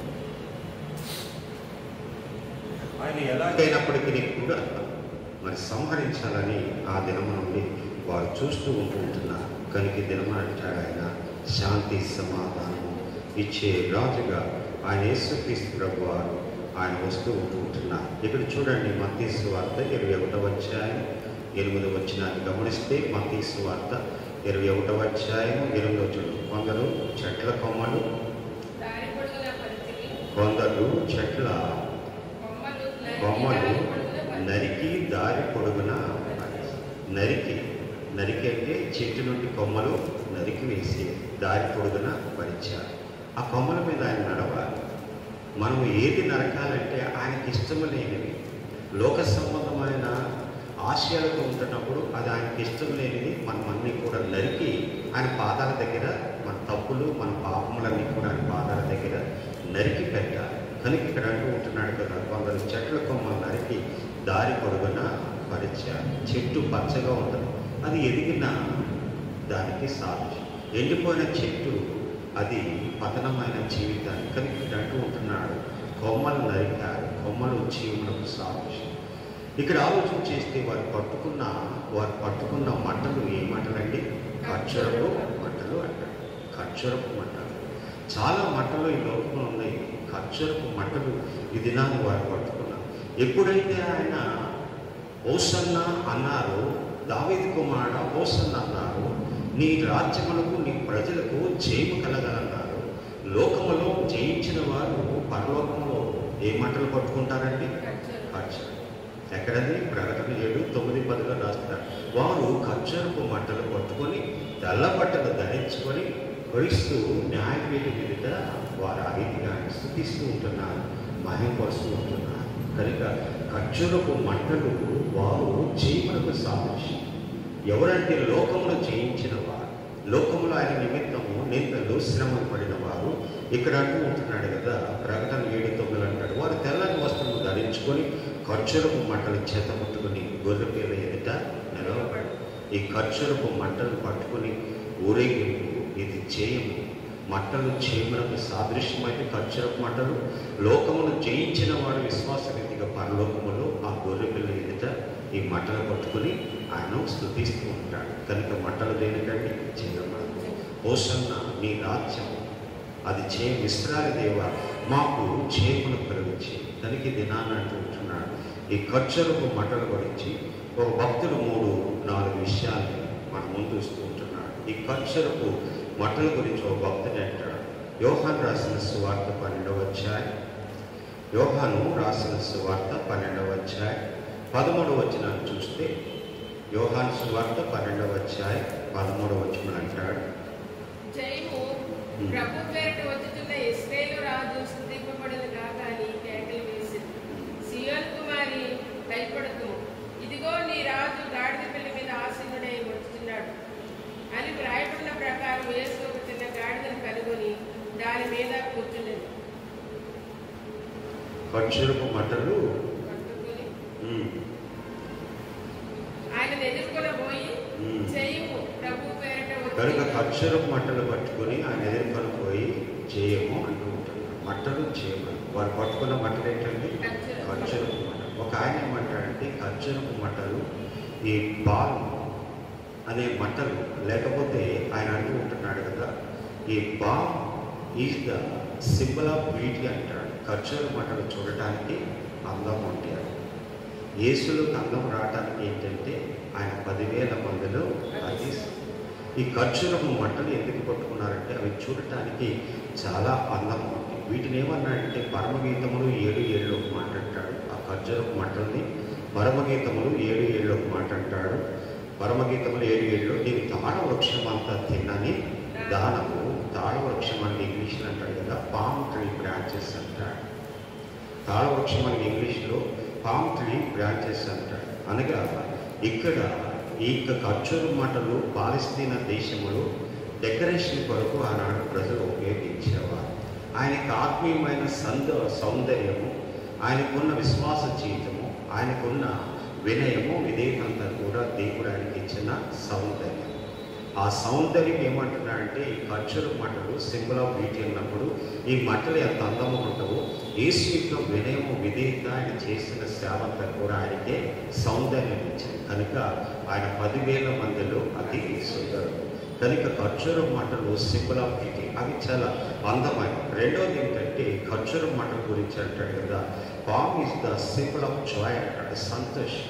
ఆయన ఎలాగైనప్పటికీ కూడా మరి సంహరించాలని ఆ దినం నుండి వారు చూస్తూ ఉంటూ ఉంటున్నారు కనుక ఈ దినం అంటాడు ఆయన శాంతి సమాధానము ఇచ్చే రాజుగా ఆయన యేసుక్రీస్తు ప్రభు వారు ఆయన వస్తూ ఉంటూ ఉంటున్నారు ఇక్కడ చూడండి మత్తీసు వార్త ఇరవై ఒకటవ అధ్యాయం ఎనిమిది వచ్చినాన్ని గమనిస్తే మత్తీసు వార్త ఇరవై ఒకటవ అధ్యాయం ఎనిమిది వచ్చుడు కొందరు చెట్ల కొమ్మలు దారి పొడుగున పరిచిని, కొందరు చెట్ల కొమ్మలు కొమ్మలు దారి పొడుగున పరిచిని. నరికి దారి పొడుగున నరికి నరికి అంటే చెట్టు నుండి కొమ్మలు నరికి వేసి దారి పొడుగున పరిచారు ఆ కొమ్మల మీద ఆయన నడవాలి మనం ఏది నరకాలంటే ఆయనకి ఇష్టము లేనివి లోక సంబంధమైన ఆశయాలతో ఉంటున్నప్పుడు అది ఆయనకి ఇష్టం లేనిది మనం అన్నీ కూడా నరికి ఆయన పాదాల దగ్గర మన తప్పులు మన పాపములన్నీ కూడా ఆయన పాదాల దగ్గర నరికి పెట్టాలి కనుక ఇక్కడ అంటూ ఉంటున్నాడు కదా కొందరు చెట్ల కొమ్మలు నరికి దారి పొడుగున పరిచారు చెట్టు పచ్చగా ఉంటుంది అది ఎదిగిన దానికి సాక్షి ఎండిపోయిన చెట్టు అది పతనమైన జీవితాన్ని కానీ ఇక్కడ అంటూ ఉంటున్నాడు కొమ్మలు నరికారు కొమ్మలు జీవనకు సాదృశ్యం ఇక్కడ ఆలోచన చేస్తే వారు పట్టుకున్న వారు పట్టుకున్న మంటలు ఏ మంటలండి ఖర్చురపు మంటలు అంటారు ఖర్చురపు మంటలు చాలా మంటలు ఈ లోకంలో ఉన్నాయి ఖర్చురపు మంటలు ఈ దినాన్ని వారు పట్టుకున్నారు ఎప్పుడైతే ఆయన ఓసన్న అన్నారు దావీదు కుమారుడ ఓసన్న అన్నారు నీ రాజ్యములకు నీ ప్రజలకు జయము కలగలన్నారు లోకములో జయించిన వారు పరలోకములో ఏ మంటలు పట్టుకుంటారండి ఖర్చు ఎక్కడది ప్రకటన ఏడు తొమ్మిది పదిలో రాస్తారు వారు ఖర్చరపు మంటలు పట్టుకొని తెల్ల బట్టలు ధరించుకొని క్రీస్తు న్యాయపీఠ మీదుట వారు ఆ రీతిగా స్థుతిస్తూ ఉంటున్నారు మహింపరుస్తూ ఉంటున్నారు కనుక ఖర్చురపు మంటలు వారు జీవనకు సాదృశ్యం ఎవరంటే లోకమును జయించిన వారు లోకములో ఆయన నిమిత్తము నిందలు శ్రమలు పడిన వారు ఇక్కడ అంటూ ఉంటున్నాడు కదా ప్రకటన ఏడు తొమ్మిది అంటాడు వారు తెల్లని వస్త్రము ధరించుకొని ఖర్చురపు మంటలు చేత పట్టుకుని గొర్రె పిల్ల ఎదుట నిలవబడి ఈ ఖర్చురపు మంటలు పట్టుకుని ఊరేగింపు ఇది చేయము మంటలు చీమలకు సాదృశ్యమైతే ఖర్చురపు మంటలు లోకమును జయించిన వాడు విశ్వాసరీతిగా పరలోకములో ఆ గొర్రె పిల్ల ఎదుట ఈ మంటలు పట్టుకుని ఆయన స్థుతిస్తూ ఉంటాడు కనుక మంటలు దేనికండి చేయమని ఓసన్న నీ రాజ్యం అది చే విశ్రాలి దేవ మాకు చేపను కలిగించి తనకి దినాన్ని అంటూ ఉంటున్నాడు ఈ ఖర్చులకు మంటలు గురించి ఒక భక్తుడు మూడు నాలుగు విషయాల్ని మన ముందు ఇస్తూ ఉంటున్నాడు ఈ ఖర్చులకు మంటల గురించి ఒక భక్తుడు అంటాడు యోహాన్ రాసిన సువార్త పన్నెండవ అధ్యాయం యోహాను రాసిన సువార్త పన్నెండవ అధ్యాయం పదమూడవ వచనాన్ని చూస్తే యోహాన్ సువార్త పన్నెండవ అధ్యాయం పదమూడవ వచనం అంటాడు జయము ప్రభు పేరిట వచ్చుతున్న ఇస్రాయేలు రాజు స్థుతింపబడిన గాని కేకలు వేసింది సియోన్ కుమారి భయపడదు ఇదిగో నీ రాజు గాడిద పిల్ల మీద ఆసీనుడై వచ్చుతున్నాడు అని వ్రాయబడిన ప్రకారం యేసు ఒక చిన్న గాడిదను కనుగొని దాని మీద కూర్చున్నది ఖర్చులకు మంటలు పట్టుకుని ఉమ్, ఆయన ఎదుర్కొని పోయి ఉమ్. జయము ప్రభు పేరిట కనుక వచ్చుతున్న ఖర్చులకు మంటలు పట్టుకొని ఆయన ఎదుర్కొని పోయి చేయము అంటూ ఉంటున్నారు మంటలు చేయమని వారు పట్టుకున్న మంటలు ఏంటండి ఖర్చురపు ఖర్చులకు మంటలు ఒక ఆయన ఏమంటాడంటే ఖర్చులకు మంటలు ఈ బాల్ అనే మంటలు లేకపోతే ఆయన అంటూ ఉంటున్నాడు కదా ఈ palm is the symbol of beauty అంటాడు ఖర్చుల మంటలు చూడటానికి అందం ఉంటాడు యేసులకు అందం రావడానికి ఏంటంటే ఆయన పదివేల మందిలో అది ఈ ఖర్చులకు మంటలు ఎందుకు పట్టుకున్నారంటే అవి చూడటానికి చాలా అందంగా ఉంటాయి వీటిని ఏమన్నాడంటే పరమగీతములు ఏడు ఏళ్ళు ఒక మాట అంటాడు ఆ ఖర్జురపు మంటల్ని పరమగీతములు ఏడు ఏళ్ళు ఒక మాట అంటాడు పరమగీతములు ఏడు ఏళ్ళు నేను తాళ వృక్షం అంతా తిన్నని దానము తాళ వృక్షం అని ఇంగ్లీష్లో అంటాడు కదా పామ్ ట్రీ బ్రాంచెస్ అంటాడు తాళ వృక్షం అని ఇంగ్లీష్లో పామ్ ట్రీ బ్రాంచెస్ అంటాడు అనగా ఇక్కడ ఈ యొక్క ఖర్చుల మాటలు పాలస్తీనా దేశంలో డెకరేషన్ కొరకు ఆనాడు ప్రజలు ఉపయోగించేవారు ఆయనకు ఆత్మీయమైన సంద సౌందర్యము ఆయనకున్న విశ్వాస జీవితము ఆయనకున్న వినయము విధేయతంతా కూడా దేవుడు ఆయనకి ఇచ్చిన సౌందర్యం ఆ సౌందర్యం ఏమంటున్నాడంటే ఈ ఖర్చుల మట్టలు సింబల్ ఆఫ్ బ్యూటీ అన్నప్పుడు ఈ మట్టలు ఎంత అందము ఉంటావో యేసు యొక్క వినయము విధేయత ఆయన చేసిన సేవ అంతా కూడా ఆయనకే సౌందర్యం ఇచ్చింది కనుక ఆయన పదివేల మందిలో అతి సుందరుడు కనుక ఖర్చుల మట్టలు సింబల్ ఆఫ్ బ్యూటీ అవి చాలా అందమైన రెండోది ఏంటంటే ఖర్చుల మట్టల గురించి అంటాడు కదా palm is the symbol of joy అంటాడు సంతోషం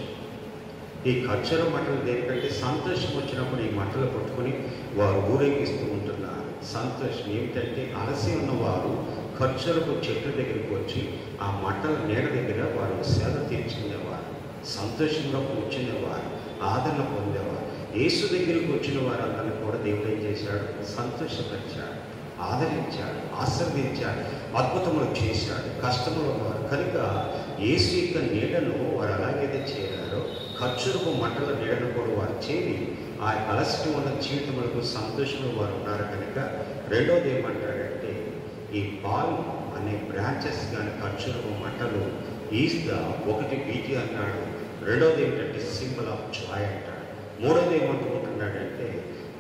ఈ ఖర్చుల మట్టలు దేనికంటే సంతోషం వచ్చినప్పుడు ఈ మట్టలు పట్టుకొని వారు ఊరేగిస్తూ ఉంటున్నారు సంతోషం ఏమిటంటే అలసి ఉన్నవారు ఖర్చులకు చెట్ల దగ్గరికి వచ్చి ఆ మట్టల నీడ దగ్గర వారు సేద తీర్చుకునేవారు సంతోషంగా కూర్చునేవారు ఆదరణ పొందేవారు యేసు దగ్గరికి వచ్చిన వారందరినీ కూడా దేవుడు ఏం చేశాడు సంతోషపరిచాడు ఆదరించాడు ఆశీర్వదించాడు అద్భుతములు చేశాడు కష్టములు ఉన్నవారు కనుక యేసు యొక్క నీడను వారు అలాగైతే చేరారో ఖర్చులకు మంటల నీడను కూడా వారు చేరి ఆ అలసట ఉన్న జీవితములకు సంతోషంలో వారు ఉన్నారు కనుక రెండోది ఏమంటాడంటే ఈ పాల్ అనే బ్రాంచెస్ కానీ ఖర్చులకు మంటలు ఈజ్ ద ఒకటి బీటీ అన్నాడు రెండోది ఏంటంటే సింబల్ ఆఫ్ జాయ్ అంటాడు మూడోది ఏమంటున్నాడంటే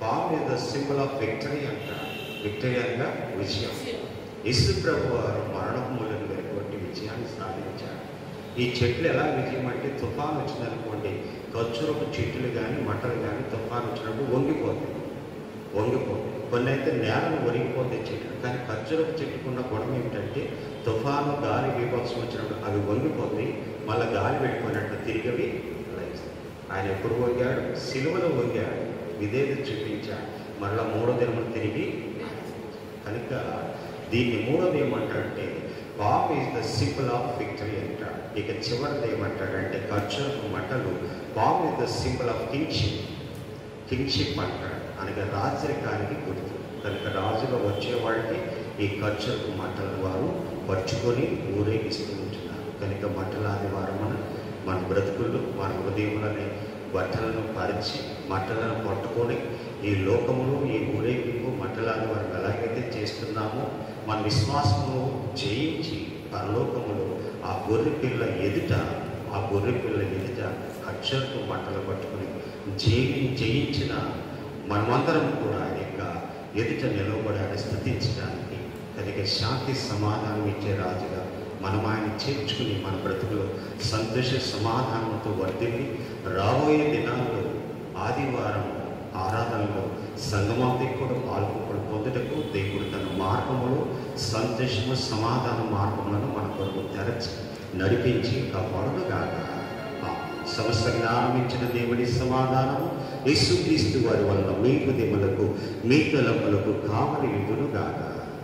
పాము మీద సింబల్ ఆఫ్ విక్టరీ అంటారు విక్టరీ అనగా విజయం యేసు ప్రభు వారు మరణం మూలమైనటువంటి విజయాన్ని సాధించారు ఈ చెట్లు ఎలా విజయం అంటే తుఫాన్ వచ్చిందనుకోండి ఖర్చురపు చెట్లు కానీ మంటలు కానీ తుఫాన్ వచ్చినప్పుడు వంగిపోతాయి వంగిపోతాయి కొన్ని అయితే నేలను ఒరిగిపోతాయి చెట్లు కానీ ఖర్చురపు చెట్టుకున్న గుణం ఏమిటంటే తుఫాను గాలి బీభత్సం వచ్చినప్పుడు అవి వంగిపోతాయి మళ్ళీ గాలి వెళ్ళిపోయినట్టు తిరిగి అవి లేస్తాయి. ఆయన ఎప్పుడు వంగాడు సిలువలో వంగాడు విధేయత చూపించాడు మళ్ళీ మూడో దినములు తిరిగి కనుక దీన్ని మూడోది ఏమంటాడంటే బాబ్ is the symbol of victory అంటాడు ఇక చివరిది ఏమంటాడంటే ఖర్చులకు మంటలు బాబ్ is the symbol of kingship kingship అంటాడు అనగా రాజరికానికి గుర్తు కనుక రాజుగా వచ్చేవాడికి ఈ ఖర్చులకు మంటలు వారు పరుచుకొని ఊరేగిస్తూ ఉంటున్నారు కనుక మంటలాది వారు మన మన బ్రతుకులు మన హృదయములనే బట్టలను పరిచి మంటలను పట్టుకొని ఈ లోకములు ఈ ఊరేగింపు మంటలాది వారు ఎలాగైతే చేస్తున్నామో మన విశ్వాసము జయించి పరలోకములో ఆ గొర్రె పిల్ల ఎదుట ఆ గొర్రె పిల్ల ఎదుట అక్షరపు మంటలు పట్టుకుని జయి జయించిన మనమందరం కూడా ఆయన యొక్క ఎదుట నిలవబడి ఆయన స్థుతించడానికి కనుక శాంతి సమాధానం ఇచ్చే రాజుగా మనం ఆయన చేర్చుకుని మన బ్రతుకులో సంతోష సమాధానంతో వర్ధిల్లి రాబోయే దినాల్లో ఆదివారం ఆరాధనలో సంగమంతి కూడా పాల్గొనడం పొందుటకు దేవుడు తన మార్గములో సంతోషము సమాధాన మార్గములను మన కొరకు తెరచి నడిపించి కాపాడుగాక సమస్త జ్ఞానం ఇచ్చిన దేవుడి సమాధానము యేసుక్రీస్తు వారి వలన మీ హృదయములకు మీ తలములకు కావలి ఇదురుగాక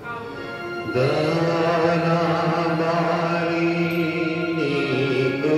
దానామాలి నీకు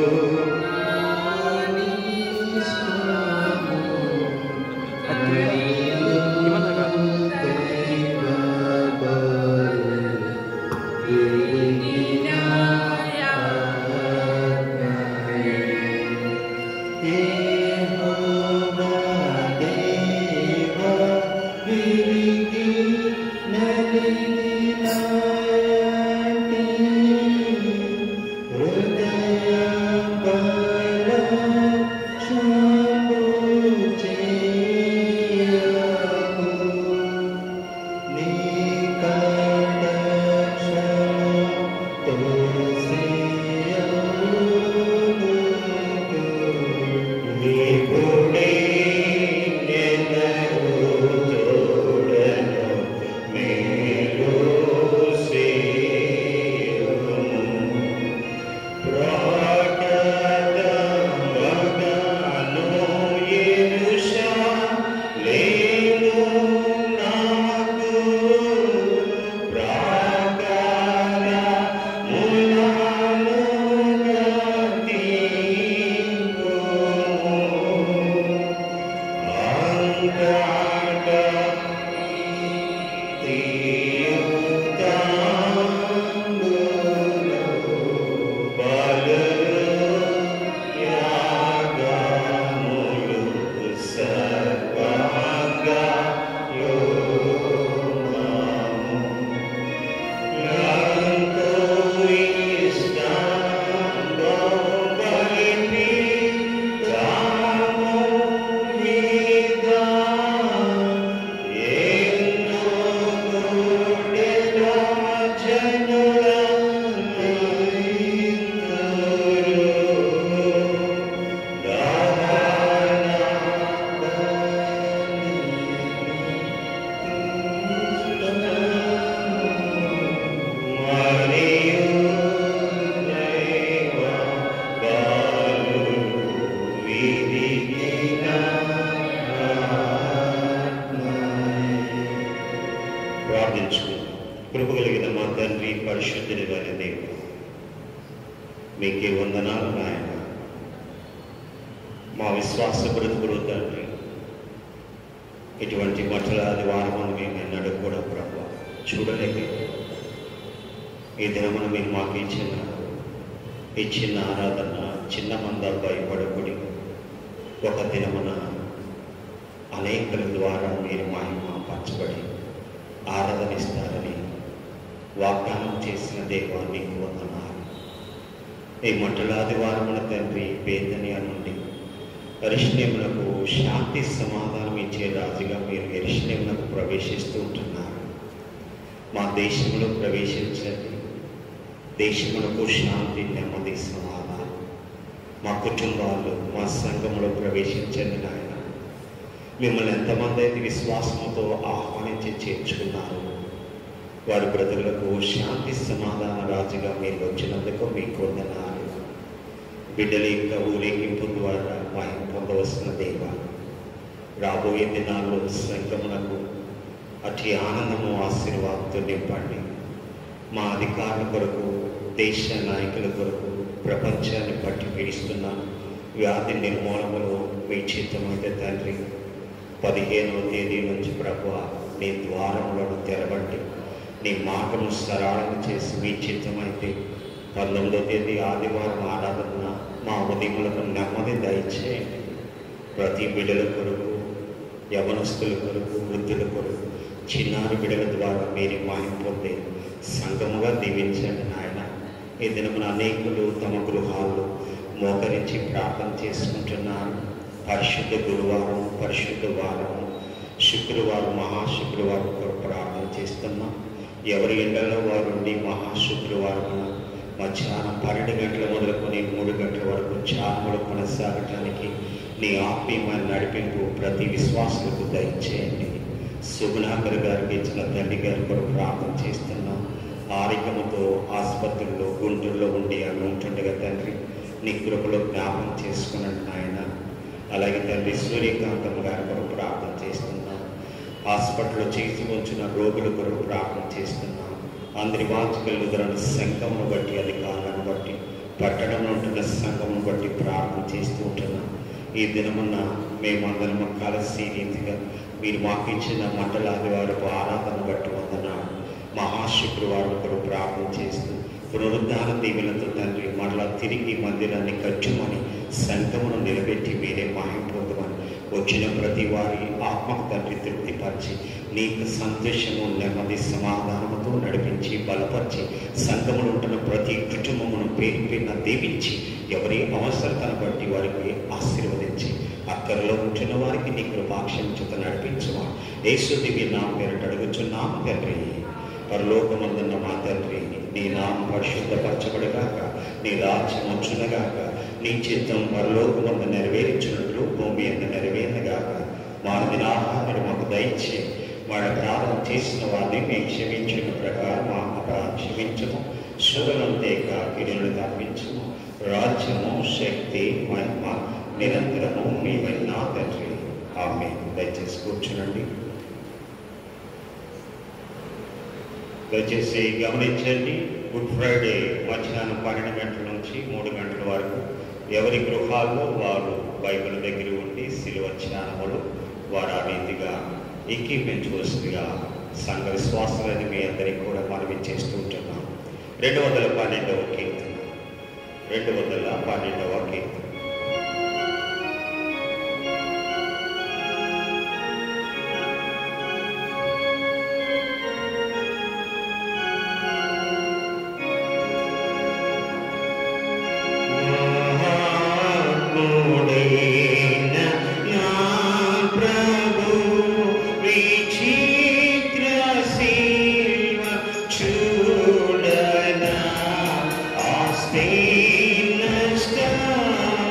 ప్రార్థించు కృప కలిగిన మా తండ్రి పరిశుద్ధుని వారి దేవుడు మీకే వందనాలు నాయన మా విశ్వాస బ్రతుకులు తండ్రి ఇటువంటి మఠలాది వారమును మేము ఎన్నడూ కూడా ప్రభు చూడలేక ఈ దినమున మీరు మాకు ఇచ్చిన ఈ చిన్న ఆరాధన చిన్న మంద భయపడకుడి ఒక దినమున అనేకుల ద్వారా మీరు మహిమ పంచబడి ఆరాధన ఇస్తారని వాగ్దానం చేసిన దేవా నీకు వందనాలు ఈ మంటలాది వారమున తండ్రి పేదనియా నుండి ఎరుషలేమునకు శాంతి సమాధానం ఇచ్చే రాజుగా మీరు ఎరుషలేమునకు ప్రవేశిస్తూ ఉంటున్నారు మా దేశంలో ప్రవేశించండి దేశమునకు శాంతి నెమ్మది సమాధానం మా కుటుంబాల్లో మా సంఘంలో ప్రవేశించండి నాయన మిమ్మల్ని ఎంతమంది అయితే విశ్వాసంతో ఆహ్వానించి చేర్చుకున్నారు వారి బ్రతుకులకు శాంతి సమాధాన రాజుగా మీరు వచ్చినందుకు మీకు వందనాలు బిడ్డల యొక్క ఊరేగింపు ద్వారా మహిమ పొందవలసిన దేవ రాబోయే దినాల్లో సంఘమునకు అతి ఆనందము ఆశీర్వాదంతో నింపండి మా అధికారుల కొరకు దేశ నాయకుల కొరకు ప్రపంచాన్ని పట్టి పీడిస్తున్న వ్యాధి నిర్మూలనలో మీ చిత్తమైతే తండ్రి పదిహేనవ తేదీ నుంచి ప్రభు నీ ద్వారములను తెరవండి నీ మాటను సరళం చేసి మీ చిత్తమైతే పంతొమ్మిదో తేదీ ఆదివారం ఆరాధన మా ఉదయములకు నెమ్మది దయచేయండి ప్రతి బిడ్డల కొరకు యవనస్తుల కొరకు వృద్ధుల కొరకు చిన్నారి బిడ్డల ద్వారా మీరు మాయం పొందే సంఘముగా దీవించండి నాయన ఈ దినమున అనేకులు తమ గృహాల్లో మోకరించి ప్రార్థన చేసుకుంటున్నారు పరిశుద్ధ గురువారం పరిశుద్ధ వారం శుక్రవారం మహాశుక్రవారం కొరకు ప్రార్థన చేస్తున్నాం ఎవరి ఎండలో వారు ఉండి మహాశుక్రవారం మధ్యాహ్నం పన్నెండు గంటల మొదలుకొని మూడు గంటల వరకు చాములు కొనసాగటానికి నీ ఆత్మీయమైన నడిపింపు ప్రతి విశ్వాసులకు దయచేయండి సుగుణాకర్ గారికి ఇచ్చిన తల్లి గారి కొరకు ప్రార్థన చేస్తున్నాం ఆరోగ్యముతో ఆసుపత్రుల్లో గుంటూరులో ఉండి అని ఉంటుండగా తండ్రి నీ కృపలో జ్ఞాపకం చేసుకున్నాడు నాయన అలాగే తండ్రి సూర్యకాంతం గారి కొరకు ప్రార్థన చేస్తున్నాం హాస్పిటల్లో చికిత్స ఉంచిన రోగుల కొరకు ప్రార్థన చేస్తున్నాం అందరి వాచకులను సంఘమును బట్టి అధికారులను బట్టి పట్టణంలో ఉంటున్న సంఘమును బట్టి ప్రార్థన చేస్తూ ఉంటున్నాం ఈ దినమున మేమందరం కలిసి రీతిగా మీరు మాకు ఇచ్చిన మండలాది వారికి ఆరాధన బట్టి వందనాడు మహాశుక్రవారం కొరకు ప్రార్థన చేస్తూ పునరుద్ధాన దీవెనతో తండ్రి మరలా తిరిగి మందిరాన్ని కట్టుమని సంఘమును నిలబెట్టి మీరే మాయం పొందమని వచ్చిన ప్రతి వారి ఆత్మకు తండ్రి తృప్తిపరిచి నీకు సంతోషము నెమ్మది సమాధానముతో నడిపించి బలపరిచి సంఘములు ఉంటున్న ప్రతి కుటుంబమును పేరు పేరున దీవించి ఎవరి అవసరతను బట్టి వారికి ఆశీర్వదించి అక్కరలో ఉంటున్న వారికి నీ కృపాక్షంచుత నడిపించమా యేసు దివి నా పేరిట అడుగుచున్నాం తండ్రి పరలోకమందున్న మా తండ్రి నీ నామం పరిశుద్ధపరచబడగాక నీ రాజ్యం వచ్చునగాక నీ చిత్తం పరలోకమందు నెరవేర్చినట్లు భూమి అందు నెరవేరగాక మానదిన ఆహారం మాకు దయచే వాళ్ళ ప్రారంభం చేసిన వారిని మేము క్షమించిన ప్రకారం మా అపరాధం క్షమించము శుభలంతే కిరీలు తప్పించము రాజ్యము శక్తి మహిమ నిరంతరము మీ నా తండ్రి ఆమె దయచేసి కూర్చునండి దయచేసి గమనించండి గుడ్ ఫ్రైడే మధ్యాహ్నం పన్నెండు గంటల నుంచి మూడు గంటల వరకు ఎవరి గృహాల్లో వారు బైబిల్ దగ్గర ఉండి సిలువ ధ్యానములు వారు ఆ రీతిగా ఎక్కిపించవలసిందిగా సంఘ విశ్వాసాలని మీ అందరికీ కూడా మనవి చేస్తూ ఉంటున్నాం రెండు వందల పన్నెండవ కీర్తన రెండు వందల పన్నెండవ కీర్తన మహాత్ముడైన నా ప్రభు విచిత్ర శిల్వ చూడనా ఆస్తి నష్టములన్నీ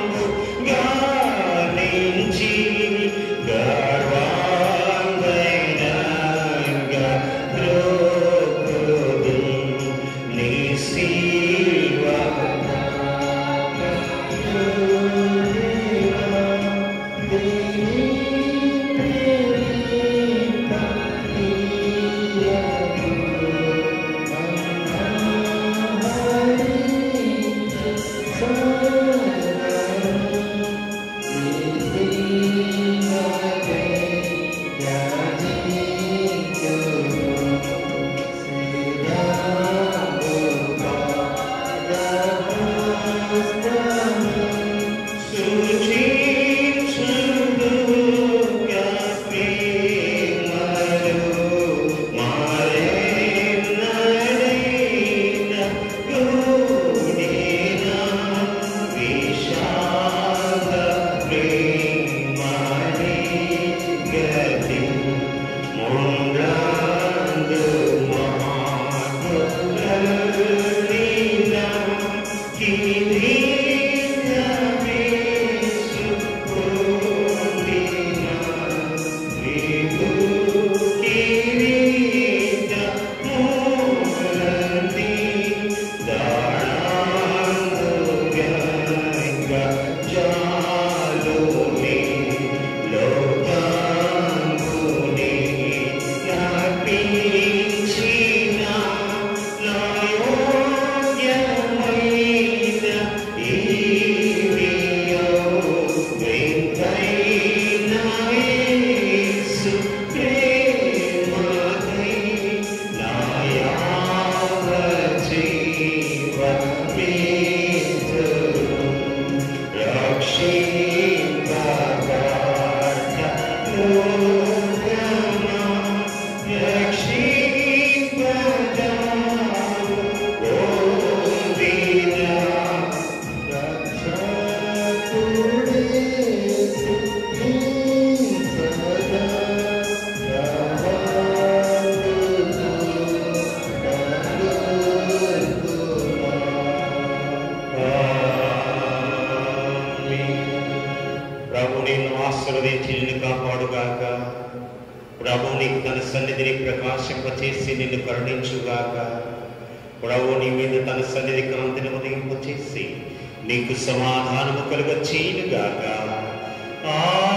సన్నిధిని ప్రకాశింపచేసి నిన్ను కరుణించుగాక ప్రభు నీ మీద తన సన్నిధి కాంతిని ఉదయింపచేసి నీకు సమాధానము కలుగ చేయుగాక ఆ